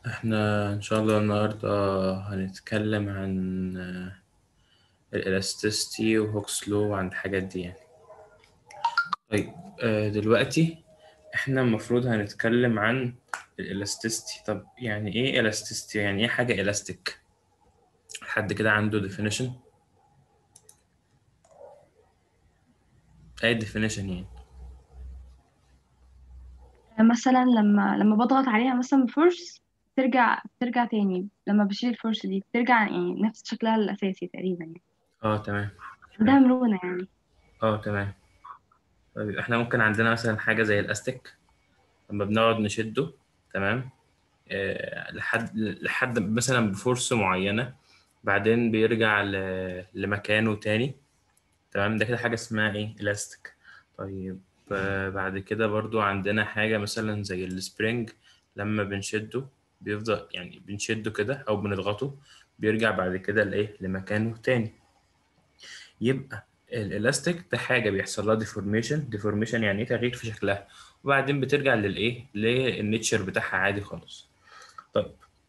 احنا ان شاء الله النهارده هنتكلم عن الالاستيستي وهوكس لو وعن الحاجات دي يعني طيب آه، دلوقتي احنا المفروض هنتكلم عن الالاستيستي طب يعني ايه الاستيستي يعني ايه حاجه الاستيك حد كده عنده definition ايه definition يعني مثلا لما لما بضغط عليها مثلا بفورس ترجع ترجع تاني لما بشيل الفورس دي بترجع يعني نفس شكلها الأساسي تقريبا يعني اه تمام ده مرونة يعني اه تمام طيب احنا ممكن عندنا مثلا حاجه زي الاستيك لما بنقعد نشده تمام آه، لحد لحد مثلا بفورس معينة بعدين بيرجع ل- لمكانه تاني تمام ده كده حاجة اسمها ايه الاستيك طيب آه، بعد كده برضو عندنا حاجة مثلا زي السبرينج لما بنشده بيفضل يعني بنشده كده او بنضغطه بيرجع بعد كده لايه لمكانه تاني يبقى الالاستيك ده حاجة بيحصل لها ديفورميشن ديفورميشن يعني ايه تغيير في شكلها وبعدين بترجع للايه للنيتشر بتاعها عادي خالص طيب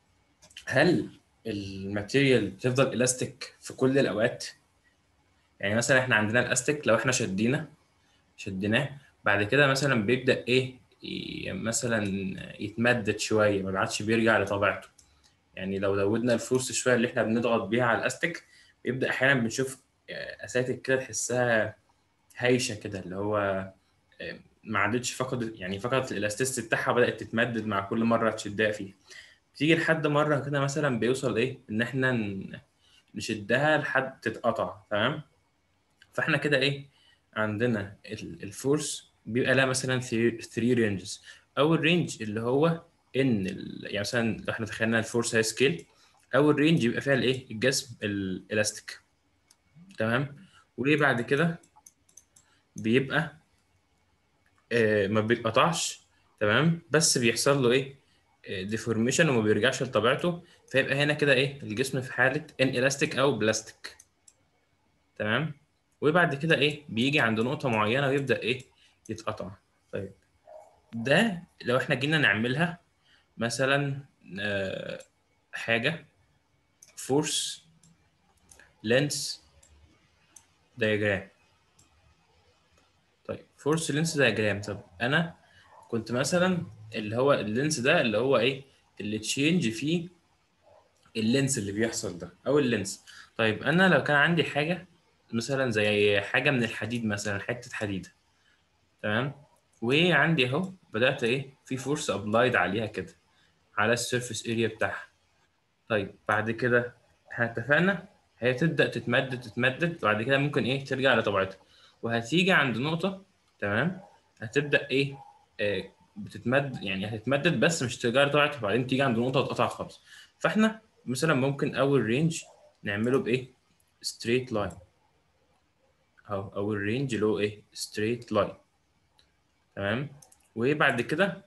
هل الماتيريال بتفضل الاستيك في كل الاوقات يعني مثلا احنا عندنا الاستيك لو احنا شدينا شديناه بعد كده مثلا بيبدا ايه ي- مثلا يتمدد شويه ما عادش بيرجع لطبيعته يعني لو زودنا الفورس شويه اللي احنا بنضغط بيها على الاستيك بيبدا احيانا بنشوف آه، اساتك كده تحسها هايشه كده اللي هو آه، ما عادتش فقدت يعني فقدت الالاستيستي بتاعها بدات تتمدد مع كل مره تشدها فيها تيجي لحد مره كده مثلا بيوصل ايه ان احنا ن- نشدها لحد تتقطع تمام فاحنا كده ايه عندنا ال- الفورس بيبقى لها مثلا 3 رينجز اول رينج اللي هو ان ال- يعني مثلا لو احنا تخيلنا الفورس هاي سكيل اول رينج يبقى فيها الايه الجسم الالاستيك تمام وبعد كده بيبقى آه ما بيتقطعش تمام بس بيحصل له ايه ديفورميشن وما بيرجعش لطبيعته فيبقى هنا كده ايه الجسم في حاله ان الاستيك او بلاستيك تمام وبعد كده ايه بيجي عند نقطه معينه ويبدا ايه يتقطع طيب ده لو احنا جينا نعملها مثلا آه، حاجه فورس لينس دايجرام طيب فورس لينس دايجرام طب انا كنت مثلا اللي هو اللينس ده اللي هو ايه اللي تشينج فيه اللينس اللي بيحصل ده او اللينس طيب انا لو كان عندي حاجه مثلا زي حاجه من الحديد مثلا حته حديده تمام وعندي اهو بدات ايه في فورس ابلايد عليها كده على السيرفيس اريا بتاعها طيب بعد كده احنا اتفقنا هي تبدا تتمدد تتمدد وبعد كده ممكن ايه ترجع لطبيعتها وهتيجي عند نقطه تمام هتبدا ايه آه بتتمد يعني هتتمدد بس مش ترجع لطبيعتها وبعدين تيجي عند نقطه وتقطع خالص فاحنا مثلا ممكن اول رينج نعمله بايه ستريت لاين اهو اول رينج اللي هو ايه ستريت لاين تمام وبعد كده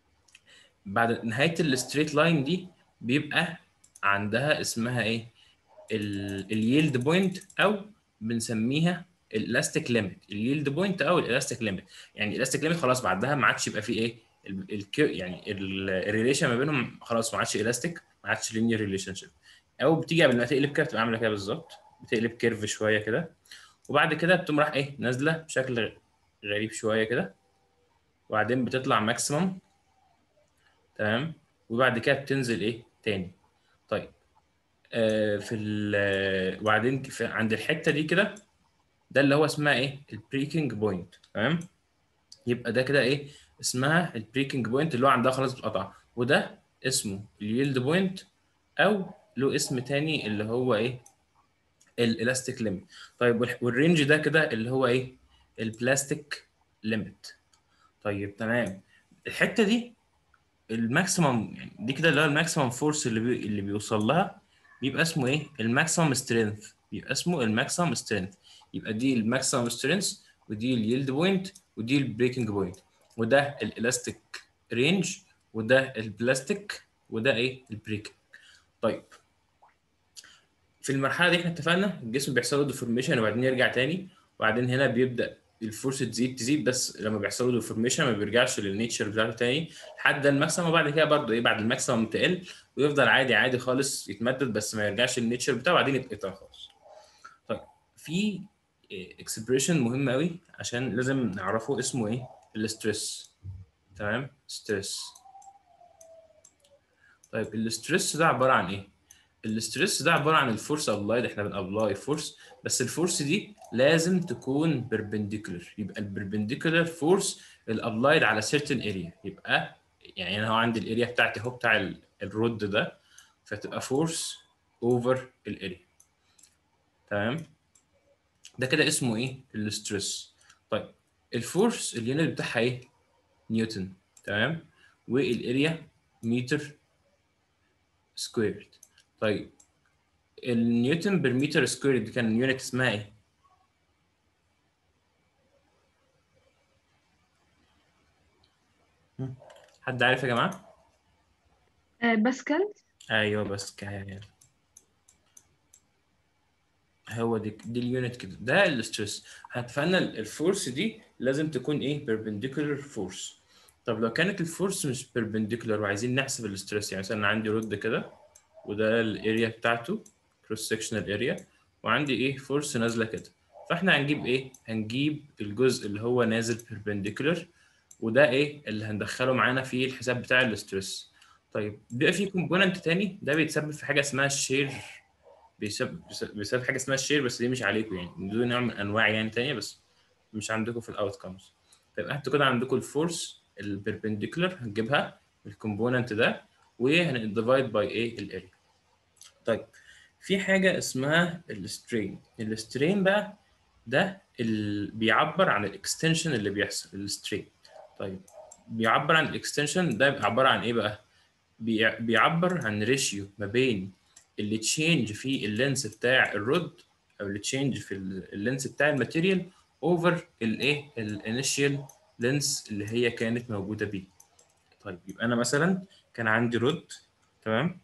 بعد نهايه الستريت لاين دي بيبقى عندها اسمها ايه اليلد بوينت او بنسميها الالاستيك ليميت اليلد بوينت او الالاستيك ليميت يعني الالاستيك ليميت خلاص بعدها ما عادش يبقى فيه ايه ال- الك- يعني الريليشن ما بينهم خلاص ما عادش الاستيك ما عادش لينير ريليشن شيب او بتيجي قبل ما تقلب كده بتبقى عامله كده بالظبط بتقلب كيرف شويه كده وبعد كده بتقوم راح ايه نازله بشكل غريب شويه كده وبعدين بتطلع ماكسيمم تمام وبعد كده بتنزل ايه تاني طيب آه في ال وبعدين في عند الحته دي كده ده اللي هو اسمها ايه البريكنج بوينت تمام يبقى ده كده ايه اسمها البريكنج بوينت اللي هو عندها خلاص بتقطع وده اسمه اليلد بوينت او له اسم تاني اللي هو ايه الالاستيك ليميت طيب والح- والرينج ده كده اللي هو ايه البلاستيك ليميت طيب تمام الحته دي الماكسيمم يعني دي كده اللي هو الماكسيمم فورس اللي بي... اللي بيوصل لها بيبقى اسمه ايه الماكسيمم سترينث بيبقى اسمه الماكسيمم سترينث يبقى دي الماكسيمم سترينث ودي اليلد بوينت ودي البريكنج بوينت وده الالاستيك رينج وده البلاستيك وده ايه البريكنج طيب في المرحله دي احنا اتفقنا الجسم بيحصل له ديفورميشن وبعدين يرجع تاني وبعدين هنا بيبدا الفورس تزيد تزيد بس لما بيحصل له ديفورميشن ما بيرجعش للنيتشر بتاعته تاني لحد الماكسيمم وبعد كده برضه ايه بعد الماكسيمم تقل ويفضل عادي عادي خالص يتمدد بس ما يرجعش للنيتشر بتاعه وبعدين يتقطع خالص. طيب في اكسبريشن مهم قوي عشان لازم نعرفه اسمه ايه؟ الاستريس تمام؟ ستريس طيب الاستريس ده عباره عن ايه؟ الاستريس ده عباره عن الفورس ابلايد احنا بنابلاي فورس بس الفورس دي لازم تكون بيربنديكولر يبقى البيربنديكولر فورس الابلايد على certain اريا يبقى يعني انا هو عندي الاريا بتاعتي اهو بتاع ال- الرود ده فتبقى فورس اوفر الاريا تمام ده كده اسمه ايه الاستريس طيب الفورس اليونت بتاعها ايه نيوتن تمام والاريا متر سكويرد طيب النيوتن بالمتر سكويرد دي كان يونت اسمها ايه هم؟ حد عارف يا جماعه آه، باسكال ايوه بس كده هو دي دي اليونت كده ده الستريس اتفقنا الفورس دي لازم تكون ايه perpendicular فورس طب لو كانت الفورس مش perpendicular وعايزين نحسب الستريس يعني مثلا عندي رود كده وده الاريا بتاعته كروس سكشنال اريا وعندي ايه فورس نازله كده فاحنا هنجيب ايه هنجيب الجزء اللي هو نازل perpendicular وده ايه اللي هندخله معانا في الحساب بتاع الستريس طيب بيبقى في كومبوننت تاني ده بيتسبب في حاجه اسمها الشير بيسبب بيسبب حاجه اسمها الشير بس دي مش عليكم يعني دي نوع من انواع يعني تانية بس مش عندكم في الاوت كامز طيب انتوا كده عندكم الفورس البربنديكولار هنجيبها الكومبوننت ده وهنديفايد باي ايه الاريا طيب في حاجه اسمها السترين السترين بقى ده اللي بيعبر عن الاكستنشن اللي بيحصل السترين طيب بيعبر عن الاكستنشن ده عباره عن ايه بقى بيع- بيعبر عن ريشيو ما بين اللي تشينج في اللينس بتاع الرود او اللي تشينج في ال- اللينس بتاع الماتيريال اوفر الايه الانيشال لينس اللي هي كانت موجوده بيه طيب يبقى انا مثلا كان عندي رود تمام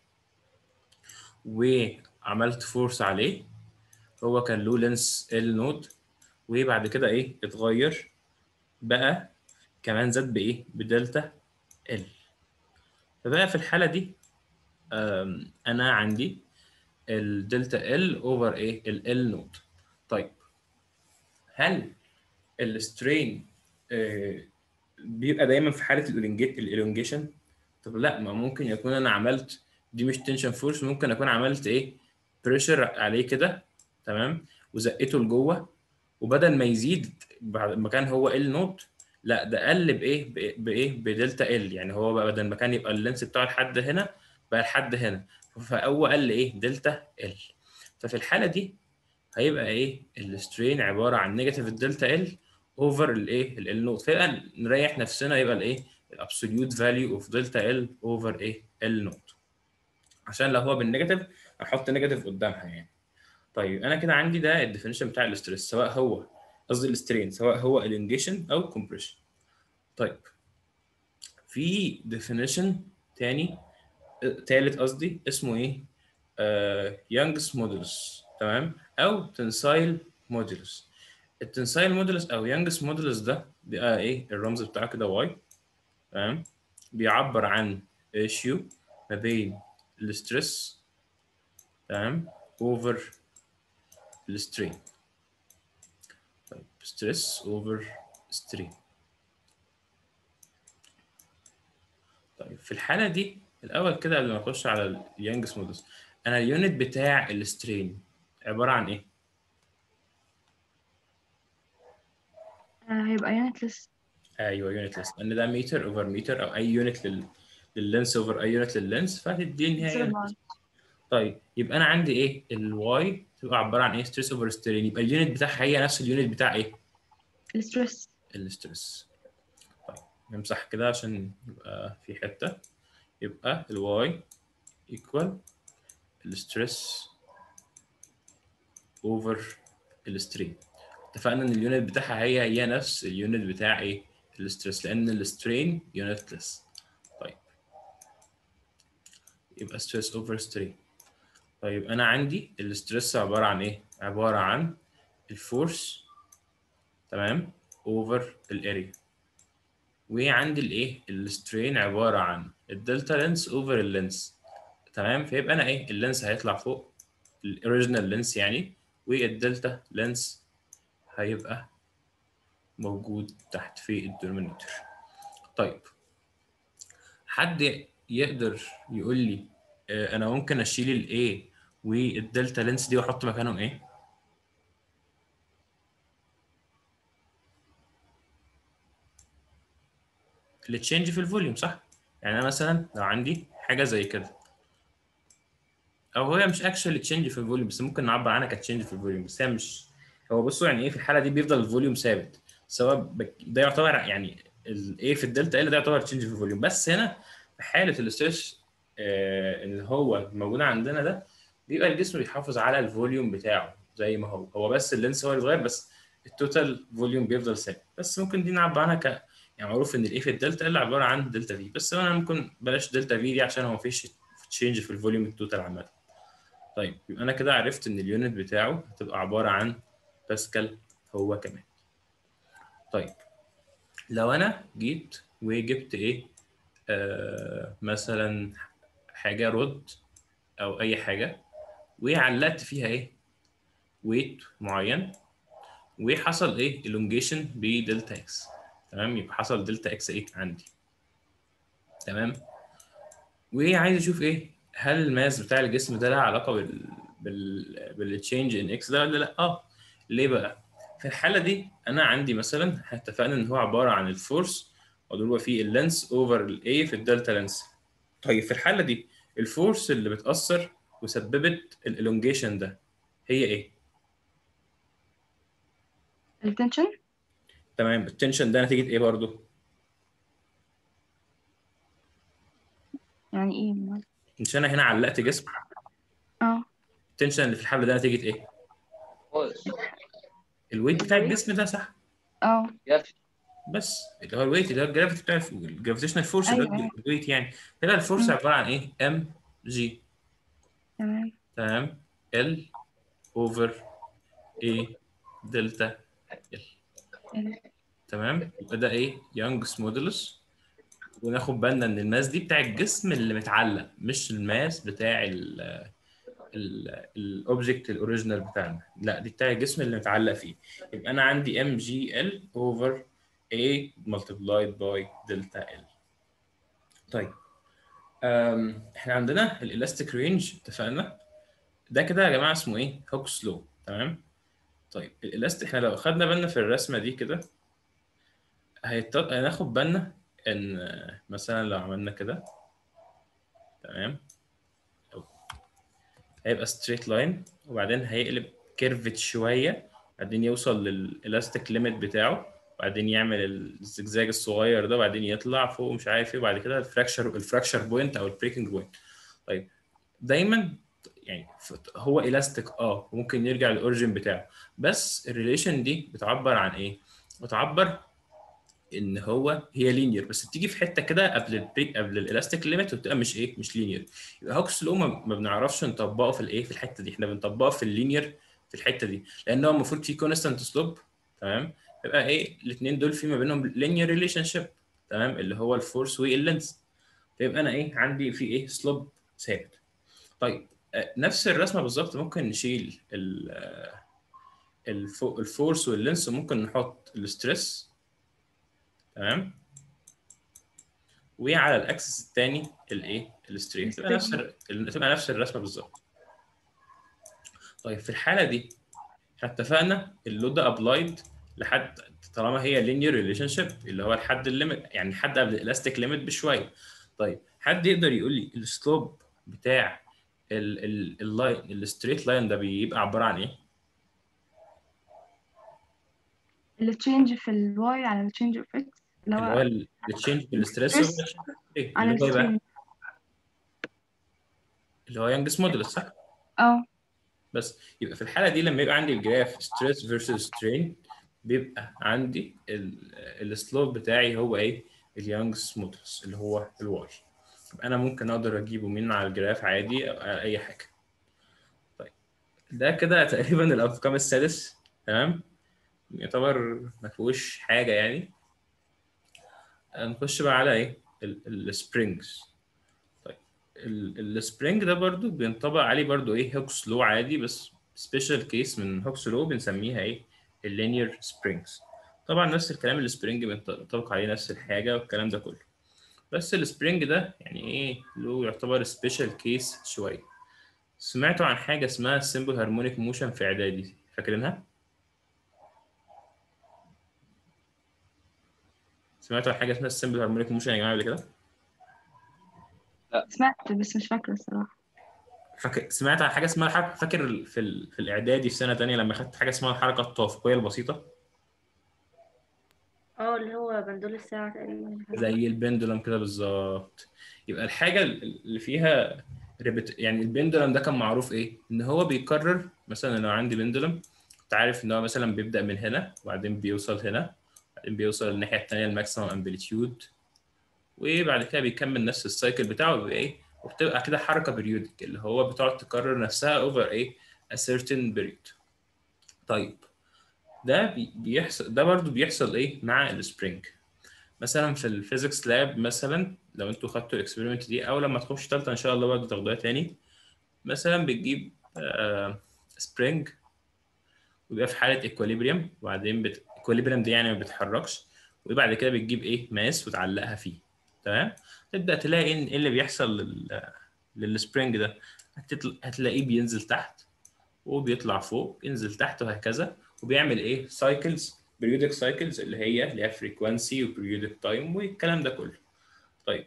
وعملت فورس عليه هو كان له لينس ال نود وبعد كده ايه اتغير بقى كمان زاد بايه بدلتا ال فبقى في الحاله دي آم، انا عندي الدلتا ال اوفر ايه ال ال نود طيب هل السترين بيبقى دايما في حاله الالونجيشن طب لا ما ممكن يكون انا عملت دي مش تنشن فورس ممكن اكون عملت ايه بريشر عليه كده تمام وزقته لجوه وبدل ما يزيد بعد ما كان هو ال نوت لا ده قل بايه بإيه- بايه بدلتا ال يعني هو بقى بدل ما كان يبقى اللينس بتاعه لحد هنا بقى لحد هنا فهو قل ايه دلتا ال ففي الحاله دي هيبقى ايه السترين عباره عن نيجاتيف الدلتا ال اوفر الايه ال نوت فيبقى نريح نفسنا يبقى الايه الابسوليوت فاليو اوف دلتا ال اوفر ايه ال نوت عشان لو هو بالنيجاتيف احط نيجاتيف قدامها يعني طيب انا كده عندي ده الديفينيشن بتاع الاستريس سواء هو قصدي السترين سواء هو الانجيشن او كومبريشن طيب في ديفينيشن تاني آه، تالت قصدي اسمه ايه يانجز مودولس تمام او تنسايل مودولس التنسايل مودولس او يانجز مودولس ده بيبقى ايه الرمز بتاعه كده واي تمام بيعبر عن ريشيو ما بين الستريس تمام اوفر السترين طيب ستريس اوفر سترين طيب في الحالة دي الأول كده قبل ما أخش على اليانجس مودلز أنا اليونت بتاع السترين عبارة عن إيه؟ آه، هيبقى يونتلس أيوه يونت ليس لأن ده متر أوفر متر أو أي يونت لل لللينس أوفر أي يونت لللينس فهتديني هي unit. طيب يبقى أنا عندي إيه؟ الواي تبقى عبارة عن إيه؟ ستريس أوفر سترين يبقى اليونت بتاعها هي نفس اليونت بتاع إيه؟ الستريس الستريس طيب نمسح كده عشان يبقى في حتة يبقى الواي ايكوال الستريس اوفر السترين اتفقنا ان اليونت بتاعها هي هي نفس اليونت بتاع ايه الستريس لان السترين يونتلس طيب يبقى ستريس اوفر سترين طيب انا عندي الستريس عباره عن ايه عباره عن الفورس تمام اوفر الاريا وعندي الايه السترين عباره عن الدلتا لينس اوفر اللينس تمام فيبقى انا ايه اللينس هيطلع فوق الاوريجينال لينس يعني والدلتا لينس هيبقى موجود تحت في الدينومينيتور طيب حد يقدر يقول لي آه، انا ممكن اشيل الاي والدلتا لينس دي واحط مكانهم ايه التشينج في الفوليوم صح يعني انا مثلا لو عندي حاجه زي كده او هي مش اكشوال تشينج في الفوليوم بس ممكن نعبر عنها كتشينج في الفوليوم بس هي مش هو بصوا يعني ايه في الحاله دي بيفضل الفوليوم ثابت سواء بك... ده يعتبر يعني الايه في الدلتا ال ده يعتبر تشينج في الفوليوم بس هنا في حاله الاستريس آه اللي هو موجود عندنا ده بيبقى الجسم بيحافظ على الفوليوم بتاعه زي ما هو هو بس اللينس هو اللي اتغير بس التوتال فوليوم بيفضل ثابت بس ممكن دي نعبر عنها ك يعني معروف ان الايه في الدلتا ال عباره عن دلتا في بس انا ممكن بلاش دلتا في دي عشان هو مفيش تشينج في الفوليوم التوتال عامه طيب يبقى انا كده عرفت ان اليونت بتاعه هتبقى عباره عن باسكال هو كمان طيب لو انا جيت وجبت ايه آه مثلا حاجه رود او اي حاجه وعلقت فيها ايه ويت معين وحصل ايه elongation بدلتا اكس تمام يبقى حصل دلتا اكس ايه عندي تمام وعايز اشوف ايه هل الماس بتاع الجسم ده له علاقه بال بال بالتشينج ان اكس ده ولا لا اه ليه بقى في الحاله دي انا عندي مثلا اتفقنا ان هو عباره عن الفورس مضروبه في اللينس اوفر الاي في الدلتا لينس طيب في الحاله دي الفورس اللي بتاثر وسببت الالونجيشن ده هي ايه التنشن تمام التنشن ده نتيجه ايه برضو يعني ايه مش انا هنا علقت جسم اه التنشن اللي في الحبل ده نتيجه ايه الويت بتاع الجسم ده صح اه بس اللي هو الويت اللي هو الجرافيتي بتاع الجرافيتيشنال فورس اللي أيوة، هو أيوة. الويت يعني كده الفورس مم. عباره عن ايه ام جي تمام تمام ال اوفر اي دلتا ال ال. تمام يبقى ده ايه يانجز مودولس وناخد بالنا ان الماس دي بتاع الجسم اللي متعلق مش الماس بتاع ال الاوبجكت الاوريجينال بتاعنا لا دي بتاع الجسم اللي متعلق فيه يبقى انا عندي ام جي ال اوفر A multiplied by delta L طيب أم، احنا عندنا الالاستيك رينج اتفقنا ده كده يا جماعه اسمه ايه هوكس لو تمام طيب الالاستيك احنا لو خدنا بالنا في الرسمه دي كده هيط... هناخد بالنا ان آه، مثلا لو عملنا كده تمام أو- هيبقى ستريت لاين وبعدين هيقلب كيرفت شويه بعدين يوصل للالاستيك ليميت بتاعه بعدين يعمل الزجزاج الصغير ده بعدين يطلع فوق مش عارف ايه وبعد كده الفراكشر الفراكشر بوينت او البريكنج بوينت طيب دايما يعني ف- هو الاستيك اه وممكن يرجع للاوريجن بتاعه بس الريليشن دي بتعبر عن ايه؟ بتعبر ان هو هي لينير بس بتيجي في حته كده قبل البريك قبل الالاستيك ليميت وبتبقى مش ايه مش لينير يبقى هوكس لو ما ما بنعرفش نطبقه في الايه في الحته دي احنا بنطبقه في اللينير في الحته دي لان هو المفروض في كونستانت سلوب تمام يبقى ايه الاثنين دول في ما بينهم لينير ريليشن شيب تمام اللي هو الفورس واللينس فيبقى انا ايه عندي في ايه سلوب ثابت طيب آه، نفس الرسمه بالظبط ممكن نشيل ال- آه، الفو- الفورس واللينس وممكن نحط الستريس تمام وعلى الاكسس الثاني الايه السترين تبقى نفس ال- تبقى نفس الرسمه بالظبط طيب في الحاله دي احنا اتفقنا اللود ده ابلايد لحد طالما هي لينير ريليشن شيب اللي هو الحد الليميت يعني الحد قبل الالاستيك ليميت بشويه طيب حد يقدر يقول لي السلوب بتاع اللاين الستريت لاين ده بيبقى عباره عن ايه؟ التشينج في الواي على التشينج اوف اكس اللي اللي هو هو التشينج بالستريس stress ايه على اللي هو إيه بقى؟ التشينج اللي هو يانجس مودولس صح؟ اه بس يبقى في الحاله دي لما يبقى عندي الجراف ستريس فيرسز سترين بيبقى عندي السلوب بتاعي هو ايه اليانجز مودولس اللي هو الواي يبقى انا ممكن اقدر اجيبه من على الجراف عادي او على اي حاجه طيب ده كده تقريبا الاوتكم السادس تمام يعتبر ما فيهوش حاجه يعني نخش بقى على ايه السبرينجز طيب السبرينج ده برضو بينطبق عليه برضو ايه هوكس لو عادي بس سبيشال كيس من هوكس لو بنسميها ايه اللينير سبرينجز طبعا نفس الكلام السبرينج بينطبق عليه نفس الحاجه والكلام ده كله بس السبرينج ده يعني ايه له يعتبر سبيشال كيس شويه سمعتوا عن حاجه اسمها سمبل هارمونيك موشن في اعدادي فاكرينها سمعتوا عن حاجه اسمها السمبل هارمونيك موشن يا جماعه قبل كده سمعت بس مش فاكرة الصراحة فاكر سمعت عن حاجه اسمها الحركه فاكر ال- في ال... في الاعدادي في سنه تانية لما خدت حاجه اسمها الحركه التوافقيه البسيطه اه اللي هو بندول الساعة تقريبا زي البندولم كده بالظبط يبقى الحاجه اللي فيها ريبت يعني البندولم ده كان معروف ايه ان هو بيكرر مثلا لو عندي بندولم كنت عارف ان هو مثلا بيبدا من هنا وبعدين بيوصل هنا بعدين بيوصل الناحيه الثانيه الماكسيمم امبليتيود وبعد كده بيكمل نفس السايكل بتاعه بيبقى ايه وبتبقى كده حركه بريودك اللي هو بتقعد تكرر نفسها اوفر ايه a certain period طيب ده بي- بيحصل ده برضو بيحصل ايه مع السبرينج مثلا في الفيزيكس لاب مثلا لو انتوا خدتوا الاكسبيرمنت دي او لما تخش تالتة ان شاء الله برضه تاخدوها تاني مثلا بتجيب سبرينج ويبقى في حاله ايكوليبريم وبعدين بت... ايكوليبريم دي يعني ما بيتحركش وبعد كده بتجيب ايه ماس وتعلقها فيه تمام تبدا تلاقي ان ايه اللي بيحصل لل... للسبرينج ده هتطل... هتلاقيه بينزل تحت وبيطلع فوق ينزل تحت وهكذا وبيعمل ايه سايكلز periodic سايكلز اللي هي اللي هي فريكوانسي وبريودك تايم والكلام ده كله طيب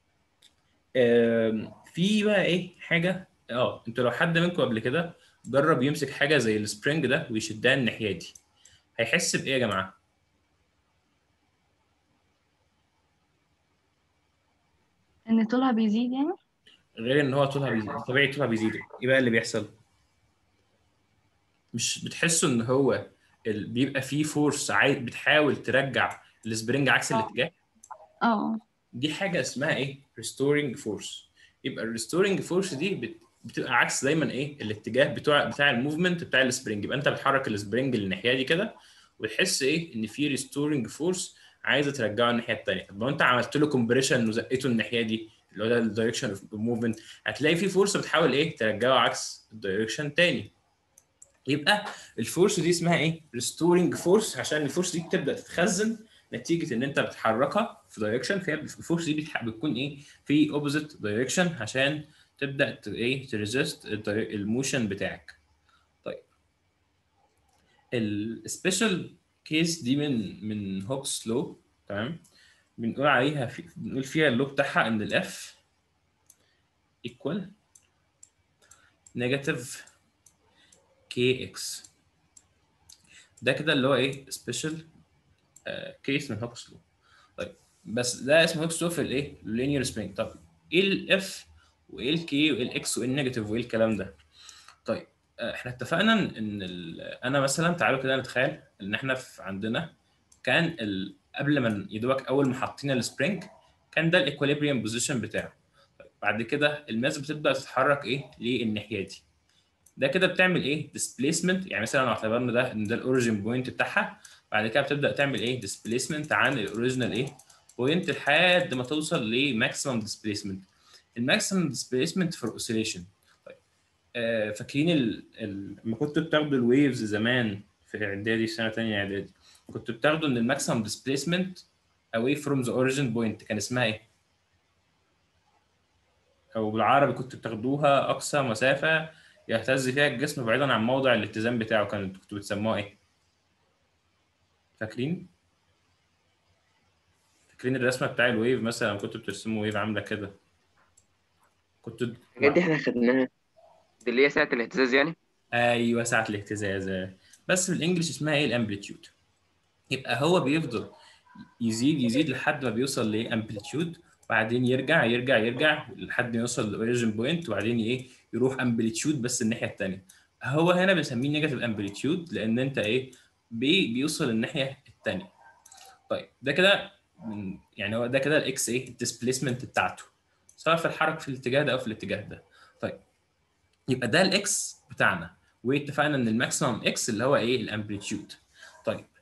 آم، في بقى ايه حاجه اه انتوا لو حد منكم قبل كده جرب يمسك حاجه زي السبرينج ده ويشدها الناحيه دي هيحس بايه يا جماعه ان طولها بيزيد يعني غير ان هو طولها بيزيد طبيعي طولها بيزيد ايه بقى اللي بيحصل مش بتحسوا ان هو ال... بيبقى فيه فورس عايز بتحاول ترجع السبرينج عكس الاتجاه اه دي حاجه اسمها ايه restoring force يبقى الريستورنج فورس دي بت... بتبقى عكس دايما ايه الاتجاه بتاع بتاع الموفمنت بتاع السبرينج يبقى انت بتحرك السبرينج للناحيه دي كده وتحس ايه ان في ريستورنج فورس عايزه ترجعه الناحيه الثانيه طب لو انت عملت له كومبريشن وزقته الناحيه دي اللي هو ده الدايركشن اوف موفمنت هتلاقي في فورس بتحاول ايه ترجعه عكس الدايركشن تاني يبقى الفورس دي اسمها ايه ريستورنج فورس عشان الفورس دي بتبدا تتخزن نتيجه ان انت بتحركها في دايركشن فهي الفورس دي بتح- بتكون ايه في اوبوزيت دايركشن عشان تبدا ت- ايه تريزيست الموشن بتاعك طيب السبيشال كيس دي من من هوكس لو تمام بنقول عليها في بنقول فيها اللو بتاعها ان الاف ايكوال نيجاتيف كي اكس ده كده اللي هو ايه سبيشال كيس من هوكس لو طيب بس ده اسمه هوكس لو في الايه اللينير سبرينج طب ايه الاف وايه الكي وايه الاكس وايه النيجاتيف وايه الكلام ده طيب آه، احنا اتفقنا ان ال- انا مثلا تعالوا كده نتخيل ان احنا في عندنا كان ال... قبل ما يدوبك اول ما حاطين السبرينج كان ده الايكوليبريم بوزيشن بتاعه طيب بعد كده الماس بتبدا تتحرك ايه للناحيه دي ده كده بتعمل ايه ديسبيسمنت يعني مثلا لو اعتبرنا ده ان ده الاوريجين بوينت بتاعها بعد كده بتبدا تعمل ايه ديسبيسمنت عن الاوريجينال ايه بوينت لحد ما توصل لماكسيمم ديسبيسمنت الماكسيمم ديسبيسمنت فور اوسيليشن طيب آه فاكرين ال... ال... لما كنتوا بتاخدوا الويفز زمان في اعدادي في سنه ثانيه اعدادي كنتوا بتاخدوا ان الماكسيمم ديسبيسمنت away from the origin point كان اسمها ايه؟ او بالعربي كنتوا بتاخدوها اقصى مسافه يهتز فيها الجسم بعيدا عن موضع الاتزان بتاعه كانت كنتوا بتسموها ايه؟ فاكرين؟ فاكرين الرسمه بتاع الويف مثلا لما كنتوا بترسموا ويف عامله كده كنتوا الحاجات دي احنا خدناها دي اللي هي ساعة الاهتزاز يعني ايوه ساعه الاهتزاز بس بالانجلش اسمها ايه الامبليتيود يبقى هو بيفضل يزيد يزيد لحد ما بيوصل لامبليتيود وبعدين يرجع يرجع يرجع لحد ما يوصل لاوريجن بوينت وبعدين ايه يروح امبليتيود بس الناحيه الثانيه هو هنا بنسميه نيجاتيف امبليتيود لان انت ايه بي بيوصل الناحيه الثانيه طيب ده كده من يعني هو ده كده الاكس ايه الديسبيسمنت بتاعته سواء في الحركه في الاتجاه ده او في الاتجاه ده طيب يبقى ده الاكس بتاعنا واتفقنا ان الماكسيمم اكس اللي هو ايه الامبليتيود طيب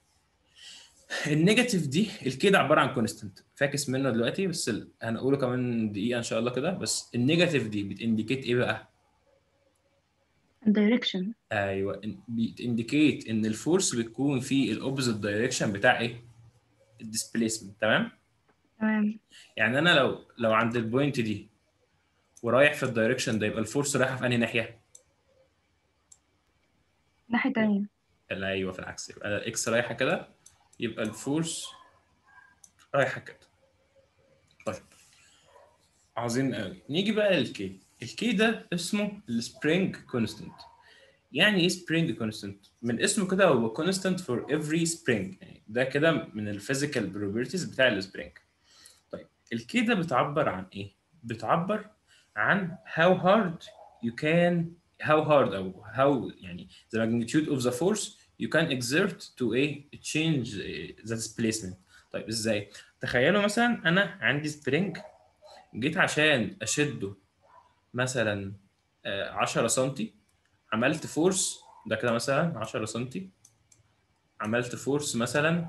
النيجاتيف دي الكي ده عباره عن كونستنت فاكس منه دلوقتي بس ال- هنقوله كمان دقيقه ان شاء الله كده بس النيجاتيف دي بتindicate ايه بقى الدايركشن ايوه بتindicate ان الفورس بتكون في الاوبوزيت دايركشن بتاع ايه الديسبيسمنت تمام تمام يعني انا لو لو عند البوينت دي ورايح في الدايركشن ده يبقى الفورس رايحه في انهي ناحيه ناحية تانية لا ايوه في العكس يبقى الاكس رايحه كده يبقى الفورس رايحه كده طيب عظيم قوي نيجي بقى للكي الكي ده اسمه السبرينج كونستنت يعني ايه سبرينج كونستنت من اسمه كده هو كونستنت فور افري سبرينج يعني ده كده من الفيزيكال بروبرتيز بتاع السبرينج طيب الكي ده بتعبر عن ايه بتعبر عن how hard you can how hard او how يعني the magnitude of the force you can exert to a change the displacement طيب ازاي تخيلوا مثلا انا عندي سبرينج جيت عشان اشده مثلا آه، 10 سم عملت فورس ده كده مثلا 10 سم عملت فورس مثلا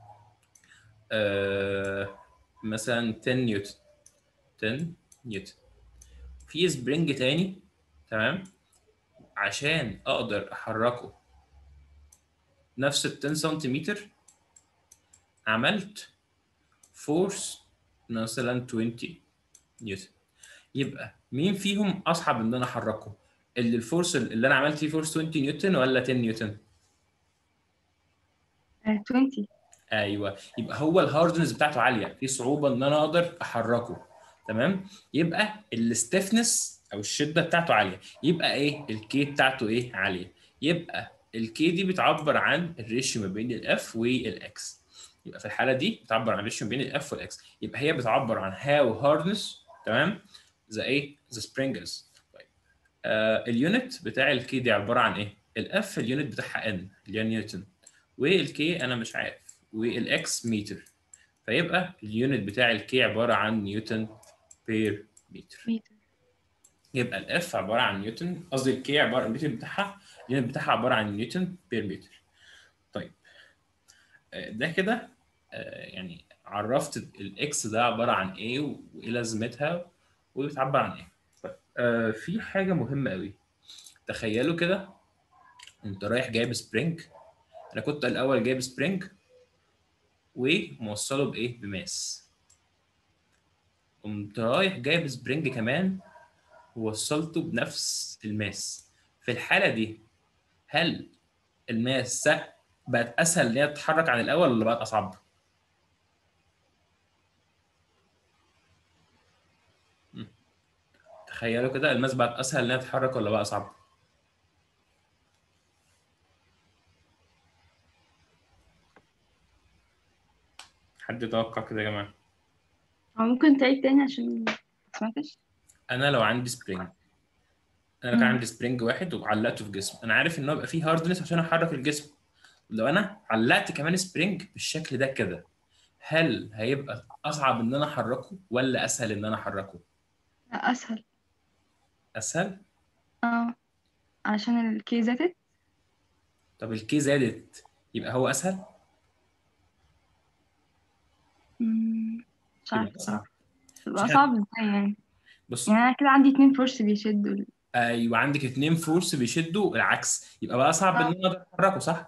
آه، مثلا 10 نيوتن 10 نيوتن في سبرينج تاني تمام عشان اقدر احركه نفس ال 10 سنتيمتر عملت فورس مثلا 20 نيوتن يبقى مين فيهم اصعب ان انا احركه اللي الفورس اللي انا عملت فيه فورس 20 نيوتن ولا 10 نيوتن آه، 20 ايوه يبقى هو الهاردنس بتاعته عاليه في صعوبه ان انا اقدر احركه تمام يبقى الستيفنس او الشده بتاعته عاليه يبقى ايه الكي بتاعته ايه عاليه يبقى الكي دي بتعبر عن الريشيو ما بين الاف والاكس يبقى في الحاله دي بتعبر عن الريشيو ما بين الاف والاكس يبقى هي بتعبر عن هاو هاردنس تمام ذا ايه ذا سبرينج از طيب آه اليونت بتاع الكي دي عباره عن ايه الاف اليونت بتاعها ان اللي هي نيوتن والكي انا مش عارف والاكس متر فيبقى اليونت بتاع الكي عباره عن نيوتن بير متر متر يبقى الاف عباره عن نيوتن قصدي الكي عباره اليونت بتاعها اليونت بتاعها عباره عن نيوتن بير متر طيب آه، ده كده آه، يعني عرفت الاكس ده عباره عن ايه وايه لازمتها وبتعبر عن ايه طيب آه، في حاجه مهمه قوي تخيلوا كده انت رايح جايب سبرينج انا كنت الاول جايب سبرينج وموصله بايه بماس قمت رايح جايب سبرينج كمان ووصلته بنفس الماس في الحاله دي هل الماس سهل بقت اسهل ان هي تتحرك عن الاول ولا بقت اصعب مم. تخيلوا كده الماس بقت اسهل ان هي تتحرك ولا بقى اصعب حد يتوقع كده يا جماعه هو ممكن تعيد تاني عشان ما سمعتش انا لو عندي سبرينج انا كان مم. عندي سبرينج واحد وعلقته في جسم انا عارف ان هو يبقى فيه هاردنس عشان احرك الجسم لو انا علقت كمان سبرينج بالشكل ده كده هل هيبقى اصعب ان انا احركه ولا اسهل ان انا احركه لا أسهل اسهل اه عشان الكي زادت طب الكي زادت يبقى هو اسهل مم، مش يبقى عارفة اصعب تبقى مش صعب ازاي يعني بص يعني أنا كده عندي اتنين فورس بيشدوا ايوه عندك اتنين فورس بيشدوا العكس يبقى بقى صعب ان آه. انا اقدر احركه صح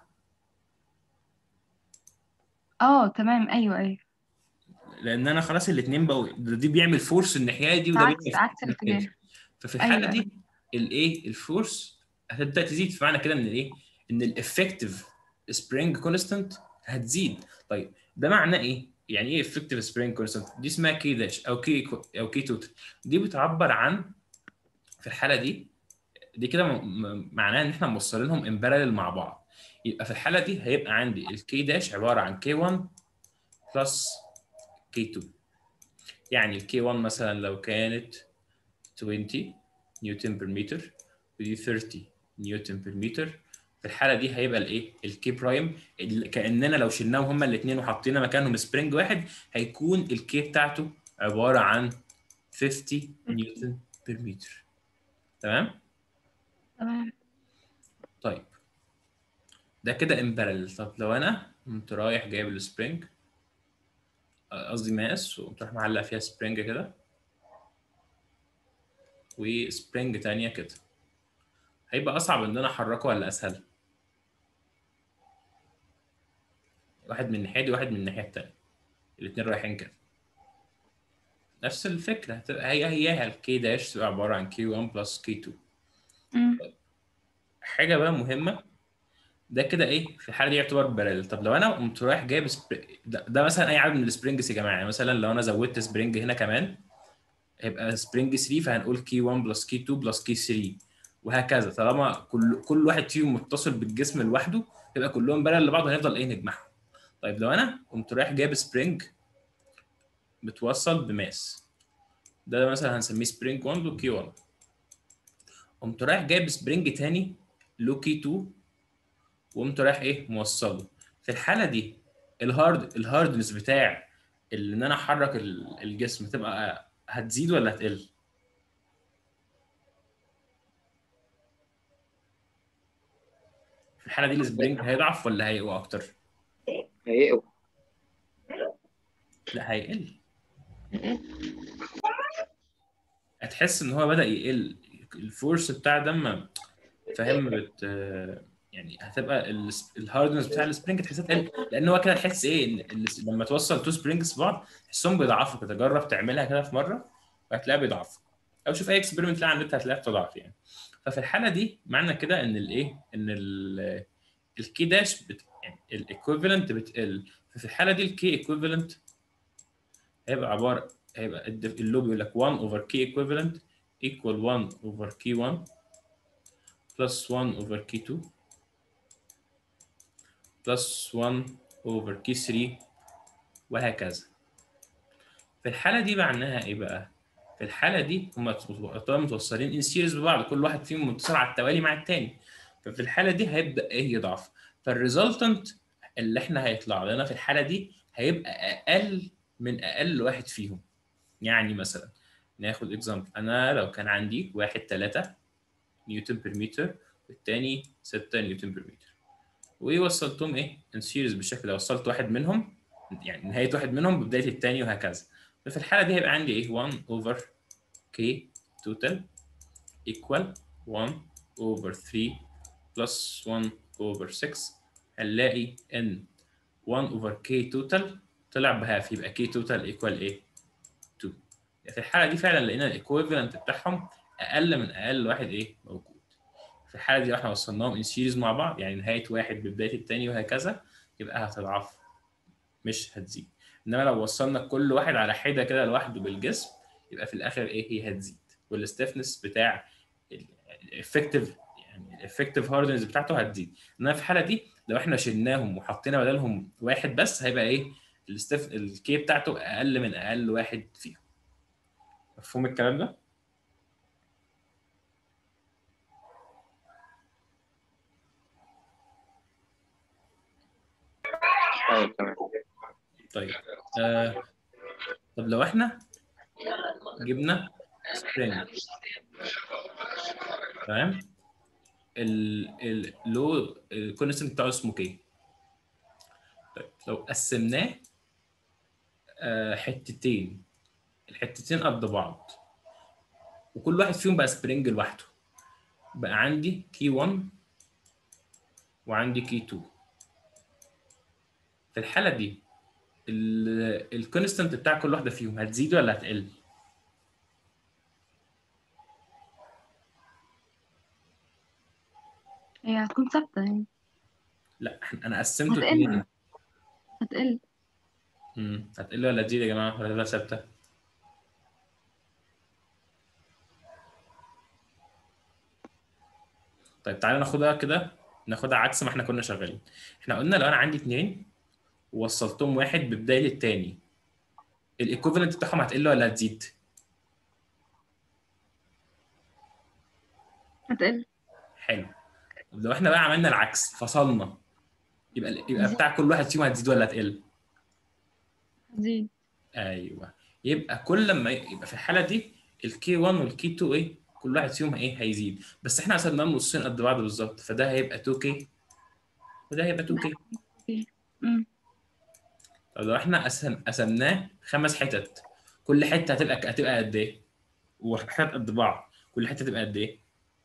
اه تمام أيوه أيوه لان انا خلاص الاتنين بقوا ده دي بيعمل فورس الناحيه دي وده عكس بيعمل عكس فورس الناحية دي. الاتجاه ففي الحاله أيوة. دي الايه الفورس هتبدا تزيد فمعنى كده ان الايه ان الافكتيف سبرينج كونستانت هتزيد طيب ده معناه ايه يعني ايه افكتيف سبرينج كونستانت دي اسمها كي داش او كي او كي توتال دي بتعبر عن في الحاله دي دي كده م- م- معناها ان احنا موصلينهم امبارل مع بعض يبقى في الحاله دي هيبقى عندي الكي داش عباره عن كي 1 بلس كي 2 يعني الكي 1 مثلا لو كانت 20 نيوتن بير متر ودي 30 نيوتن بير متر في الحاله دي هيبقى الايه الكي برايم ال- كاننا لو شلناهم هما الاثنين وحطينا مكانهم سبرينج واحد هيكون الكي بتاعته عباره عن 50 نيوتن بير متر تمام تمام طيب ده كده امبارل طب لو انا قمت رايح جايب السبرينج قصدي ماس وقمت رايح معلق فيها سبرينج كده وسبرينج تانية كده هيبقى اصعب ان انا احركه ولا اسهل واحد من الناحيه دي واحد من الناحيه التانية الاتنين رايحين كده نفس الفكره هتبقى هي هي الكي داش تبقى عباره عن كي 1 بلس كي 2 مم. حاجه بقى مهمه ده كده ايه في الحاله دي يعتبر بارل طب لو انا قمت رايح جايب سبري... ده, ده مثلا اي عدد من السبرينجز يا جماعه يعني مثلا لو انا زودت سبرينج هنا كمان هيبقى سبرينج 3 فهنقول كي 1 بلس كي 2 بلس كي 3 وهكذا طالما كل كل واحد فيهم متصل بالجسم لوحده يبقى كلهم بارل لبعض وهنفضل ايه نجمعهم طيب لو انا قمت رايح جايب سبرينج متوصل بماس ده مثلا هنسميه سبرينج 1 له كي 1 قمت رايح جايب سبرينج تاني له كي 2 وقمت رايح ايه موصله في الحاله دي الهارد الهاردنس بتاع اللي ان انا احرك ال- الجسم تبقى هتزيد ولا هتقل في الحاله دي السبرينج هيضعف ولا هيقوى اكتر هيقوى لا هيقل هتحس ان هو بدا يقل الفورس بتاع ده ما فاهم بت يعني هتبقى الهاردنس بتاع السبرينج تحسها تقل لان هو كده تحس ايه ان ال- لما توصل تو سبرينجز في بعض تحسهم بيضعفوا كده جرب تعملها كده في مره وهتلاقيها بيضعفوا او شوف اي اكسبيرمنت تلاقي على النت هتلاقيها بتضعف يعني ففي الحاله دي معنى كده ان الايه ان ال الكي داش بت يعني الايكويفالنت بتقل ففي الحاله دي الكي ايكويفالنت هيبقى عباره هيبقى الد- اللو بيقول لك 1 اوفر كي ايكويفالنت equal 1 over key 1 plus 1 over key 2 plus 1 over key 3 وهكذا في الحالة دي معناها ايه بقى؟ في الحالة دي هما طبعا متوصلين ان سيريز ببعض كل واحد فيهم متصل على التوالي مع التاني ففي الحالة دي هيبدأ ايه يضعف فالريزلتنت اللي احنا هيطلع لنا في الحالة دي هيبقى أقل من أقل واحد فيهم يعني مثلا ناخد اكزامبل انا لو كان عندي واحد 3 نيوتن بير متر والتاني 6 نيوتن بير متر ووصلتهم ايه ان سيريز بالشكل ده وصلت واحد منهم يعني نهايه واحد منهم ببدايه التاني وهكذا ففي الحاله دي هيبقى عندي ايه 1 اوفر كي توتال ايكوال 1 اوفر 3 بلس 1 اوفر 6 هنلاقي ان 1 اوفر كي توتال طلع بهاف يبقى كي توتال ايكوال ايه 2 في الحاله دي فعلا لقينا الايكويفالنت بتاعهم اقل من اقل واحد ايه موجود في الحاله دي لو احنا وصلناهم ان سيريز مع بعض يعني نهايه واحد ببدايه التاني وهكذا يبقى هتضعف مش هتزيد انما لو وصلنا كل واحد على حده كده لوحده بالجسم يبقى في الاخر ايه هي هتزيد والستيفنس بتاع الافكتيف يعني الافكتيف هاردنس بتاعته هتزيد انما في الحاله دي لو احنا شلناهم وحطينا بدلهم واحد بس هيبقى ايه الستيف الكي بتاعته اقل من اقل واحد فيهم مفهوم الكلام ده؟ طيب تمام طيب آه. طب لو احنا جبنا سبرينج تمام ال اللو الكونستنت بتاعه اسمه كي طيب لو قسمناه آه حتتين الحتتين قد بعض وكل واحد فيهم بقى سبرينج لوحده بقى عندي كي 1 وعندي كي 2 في الحالة دي الكونستنت بتاع كل واحدة فيهم هتزيد ولا هتقل؟ هي هتكون ثابتة يعني لا إحنا- انا قسمته هتقل. اتنين هتقل امم هتقل ولا تزيد يا جماعة ولا تبقى ثابتة؟ طيب تعالى ناخدها كده ناخدها عكس ما احنا كنا شغالين احنا قلنا لو انا عندي اتنين ووصلتهم واحد ببداية التاني الايكوفالنت بتاعهم هتقل ولا هتزيد؟ هتقل حلو طب لو احنا بقى عملنا العكس فصلنا يبقى يبقى بتاع كل واحد فيهم هتزيد ولا هتقل؟ هتزيد ايوه يبقى كل لما يبقى في الحاله دي الكي 1 والكي 2 ايه كل واحد فيهم ايه هيزيد بس احنا قسمناهم نصين قد بعض بالظبط فده هيبقى 2 كي وده هيبقى 2k امم طب لو احنا قسم قسمناه خمس حتت كل حته هتبقى هتبقى قد ايه؟ وحتت قد بعض كل حته هتبقى قد ايه؟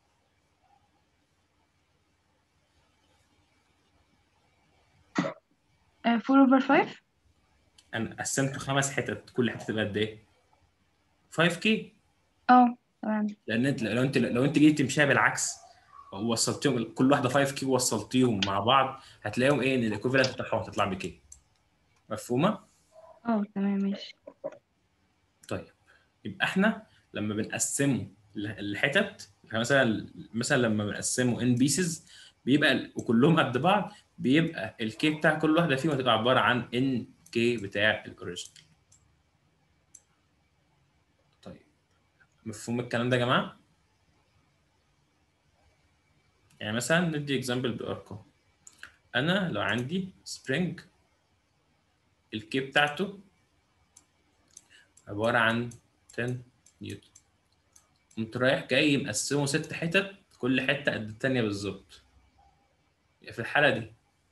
آه 4 اوفر 5 انا قسمته خمس حتت كل حته تبقى قد ايه؟ 5k اه تمام لان انت لو انت لو انت جيت تمشيها بالعكس ووصلتيهم كل واحده 5k ووصلتيهم مع بعض هتلاقيهم ايه ان الايكوفالنت بتاعهم هتطلع بكي مفهومه؟ اه تمام ماشي طيب يبقى احنا لما بنقسمه ل- لحتت مثلا مثلا لما بنقسمه ان بيسز بيبقى ال- وكلهم قد بعض بيبقى الكي بتاع كل واحده فيهم هتبقى عباره عن ان كي بتاع الاوريجينال طيب مفهوم الكلام ده يا جماعه يعني مثلا ندي اكزامبل بارقام انا لو عندي سبرينج الكي بتاعته عبارة عن 10 نيوتن قمت رايح جاي مقسمه ست حتت كل حتة قد التانية بالظبط في الحالة دي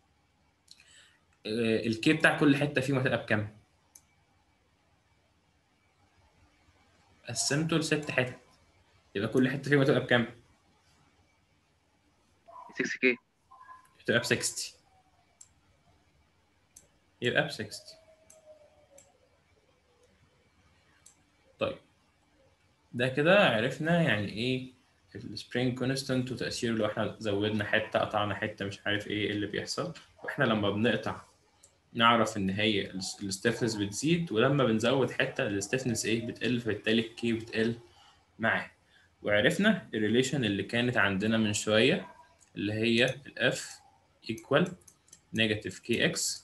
آه، الكي بتاع كل حتة فيهم هتبقى بكام؟ قسمته لست حتت يبقى كل حتة فيهم هتبقى بكام؟ 6k هتبقى ب 60 يبقى ب 60 طيب ده كده عرفنا يعني ايه السبرينج كونستانت وتأثيره لو احنا زودنا حتة قطعنا حتة مش عارف ايه إيه اللي بيحصل واحنا لما بنقطع نعرف ان هي الستيفنس بتزيد ولما بنزود حتة الستيفنس ايه بتقل فبالتالي الكي بتقل معاه وعرفنا الريليشن اللي كانت عندنا من شوية اللي هي ال F equal negative kx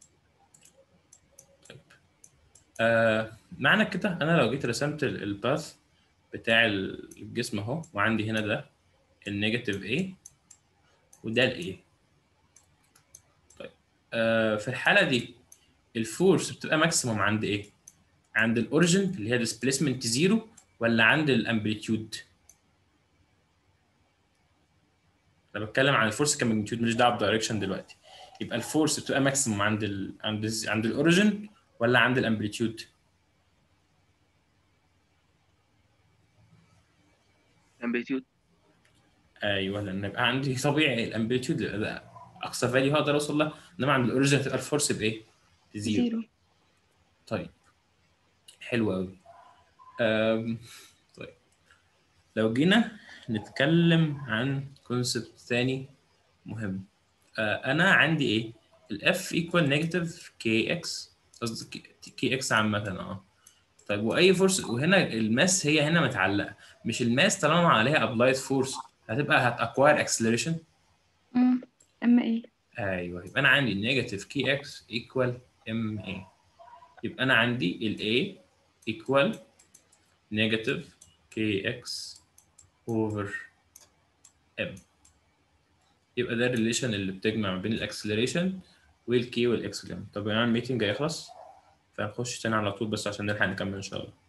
طيب آه معنى كده انا لو جيت رسمت الباث بتاع الجسم اهو وعندي هنا ده النيجاتيف A وده ال A طيب آه في الحالة دي الفورس بتبقى ماكسيموم عند ايه؟ عند الاوريجن اللي هي displacement زيرو ولا عند الامبليتيود؟ انا بتكلم عن الفورس كماجنتيود ماليش دعوه بالدايركشن دلوقتي يبقى الفورس بتبقى ماكسيموم عند ال عند ال عند الاوريجن ولا عند الامبليتيود؟ امبليتيود ايوه لان يبقى عندي طبيعي الامبليتيود ده اقصى فاليو هقدر اوصل لها انما عند الاوريجن هتبقى الفورس بايه؟ بزيرو زيرو طيب حلو قوي أم... طيب لو جينا نتكلم عن كونسبت ثاني مهم آه انا عندي ايه الاف ايكوال نيجاتيف كي اكس قصدي كي اكس عامه اه طيب واي فورس وهنا الماس هي هنا متعلقه مش الماس طالما عليها ابلايد فورس هتبقى هتاكواير اكسلريشن امم اما ايه ايوه يبقى انا عندي نيجاتيف كي اكس ايكوال ام اي يبقى انا عندي ال A equal negative kx over m يبقى ده الريليشن اللي بتجمع ما بين الاكسلريشن والكي والاكس طب يا جماعه الميتنج هيخلص فهنخش تاني على طول بس عشان نلحق نكمل ان شاء الله